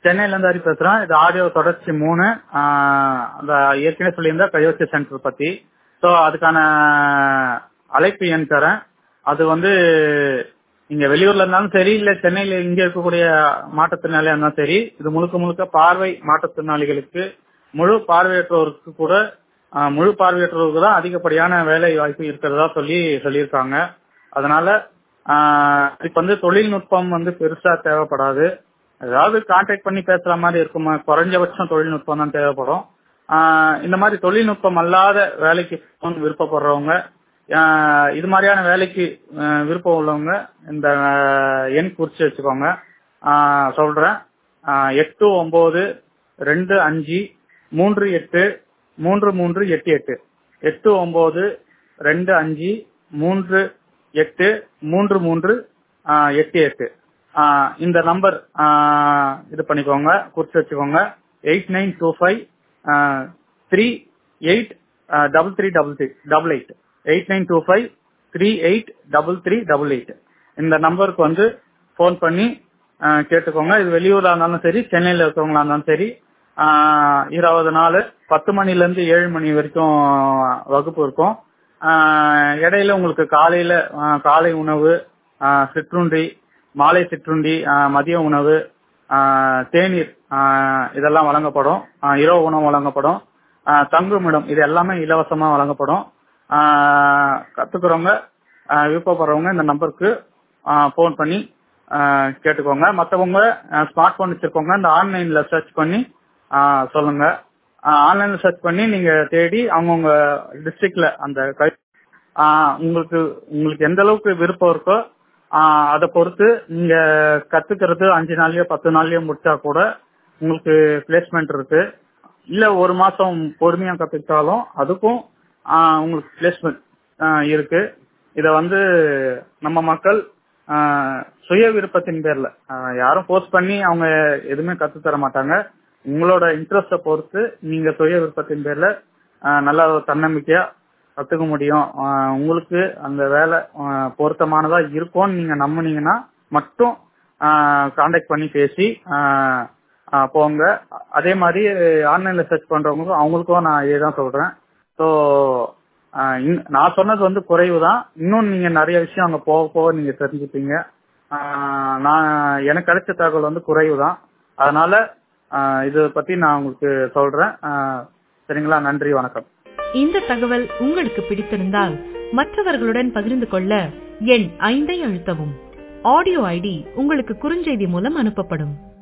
சென்னையில இருந்து ஹரி பேசுறேன் இது ஆடியோ தொடர்ச்சி மூணு ஆஹ் அந்த ஏற்கனவே சொல்லியிருந்தா கையோசி சென்டர் பத்தி ஸோ அதுக்கான அழைப்பு எண் தரேன் அது வந்து நீங்க வெளியூர்ல இருந்தாலும் சரி இல்ல சென்னையில இங்க இருக்கக்கூடிய மாற்றுத்திறனாளியா இருந்தாலும் சரி இது முழுக்க முழுக்க பார்வை மாற்றுத்திறனாளிகளுக்கு முழு பார்வையற்றோருக்கு கூட ஆஹ் முழு பார்வையற்றோருக்கு தான் அதிகப்படியான வேலை வாய்ப்பு இருக்கிறதா சொல்லி சொல்லியிருக்காங்க அதனால ஆஹ் இப்ப வந்து தொழில்நுட்பம் வந்து பெருசா தேவைப்படாது ஏதாவது கான்டாக்ட் பண்ணி பேசுற மாதிரி இருக்குமா குறைஞ்சபட்சம் தொழில்நுட்பம் தான் தேவைப்படும் ஆஹ் இந்த மாதிரி தொழில்நுட்பம் அல்லாத வேலைக்கு போகணும்னு விருப்பப்படுறவங்க ஆஹ் இது மாதிரியான வேலைக்கு ஆஹ் விருப்பம் உள்ளவங்க இந்த ஆஹ் எண் குறிச்சு வச்சுக்கோங்க ஆஹ் சொல்றேன் ஆஹ் எட்டு ஒன்பது ரெண்டு அஞ்சு மூன்று எட்டு மூன்று மூன்று எட்டு எட்டு எட்டு ஒன்பது ரெண்டு அஞ்சு மூன்று எட்டு மூன்று மூன்று ஆஹ் எட்டு எட்டு ஆஹ் இந்த நம்பர் இது பண்ணிக்கோங்க குறிச்சு வச்சுக்கோங்க eight nine two five three eight double three double three double eight eight nine two five three eight double three double eight இந்த நம்பருக்கு வந்து ஃபோன் பண்ணி ஆஹ் கேட்டுக்கோங்க இது வெளியூர்ல இருந்தாலும் சரி சென்னையில இருக்கிறவங்களா இருந்தாலும் சரி ஆஹ் இருபது நாள் பத்து மணில இருந்து ஏழு மணி வரைக்கும் வகுப்பு இருக்கும் ஆஹ் இடையில உங்களுக்கு காலையில ஆஹ் காலை உணவு ஆஹ் சிற்றுண்டி மாலை சிற்றுண்டி ஆஹ் மதிய உணவு ஆஹ் தேநீர் ஆஹ் இதெல்லாம் வழங்கப்படும் ஆஹ் இரவு உணவு வழங்கப்படும் ஆஹ் தங்குமிடம் இது எல்லாமே இலவசமா வழங்கப்படும் ஆஹ் கத்துக்கிறவங்க ஆஹ் விருப்பப்படுறவங்க இந்த நம்பருக்கு ஃபோன் பண்ணி ஆஹ் கேட்டுக்கோங்க மற்றவங்க ஸ்மார்ட் போன் வச்சிருக்கவங்க இந்த ஆன்லைன்ல சர்ச் பண்ணி ஆஹ் சொல்லுங்க ஆன்லைன்ல சர்ச் பண்ணி நீங்க தேடி அவங்கவுங்க டிஸ்ட்ரிக்ட்ல அந்த கை- ஆஹ் உங்களுக்கு உங்களுக்கு எந்த அளவுக்கு விருப்பம் இருக்கோ ஆஹ் அதை பொறுத்து நீங்க கத்துக்கிறது அஞ்சு நாள்லயோ பத்து நாள்லயோ முடிச்சா கூட உங்களுக்கு பிளேஸ்மெண்ட் இருக்கு இல்ல ஒரு மாசம் பொறுமையா கத்துக்கிட்டாலும் அதுக்கும் ஆஹ் உங்களுக்கு பிளேஸ்மெண்ட் இருக்கு இத வந்து நம்ம மக்கள் ஆஹ் சுய விருப்பத்தின் பேர்ல ஆஹ் யாரும் போஸ்ட் பண்ணி அவங்க எதுவுமே கத்து தர மாட்டாங்க உங்களோட இன்ட்ரெஸ்ட பொறுத்து நீங்க சுய விருப்பத்தின் பேர்ல ஆஹ் நல்ல ஒரு தன்னம்பிக்கையா கத்துக்க முடியும் ஆஹ் உங்களுக்கு அந்த வேலை ஆஹ் பொருத்தமானதா இருக்கும்னு நீங்க நம்புனீங்கன்னா மட்டும் காண்டாக்ட் பண்ணி பேசி ஆஹ் ஆஹ் போங்க அதே மாதிரி ஆன்லைன்ல சர்ச் பண்றவங்களுக்கும் அவங்களுக்கும் நான் இதுதான் சொல்றேன் ஸோ நான் சொன்னது வந்து குறைவு தான் இன்னும் நீங்க நிறைய விஷயம் அங்க போக போக நீங்க தெரிஞ்சுப்பீங்க ஆஹ் நான் எனக்கு கிடைச்ச தகவல் வந்து குறைவு தான் அதனால ஆஹ் இதை பத்தி நான் உங்களுக்கு சொல்றேன் ஆஹ் சரிங்களா நன்றி வணக்கம் இந்த தகவல் உங்களுக்கு பிடித்திருந்தால் மற்றவர்களுடன் பகிர்ந்து கொள்ள எண் ஐந்தை அழுத்தவும் ஆடியோ ஐடி உங்களுக்கு குறுஞ்செய்தி மூலம் அனுப்பப்படும்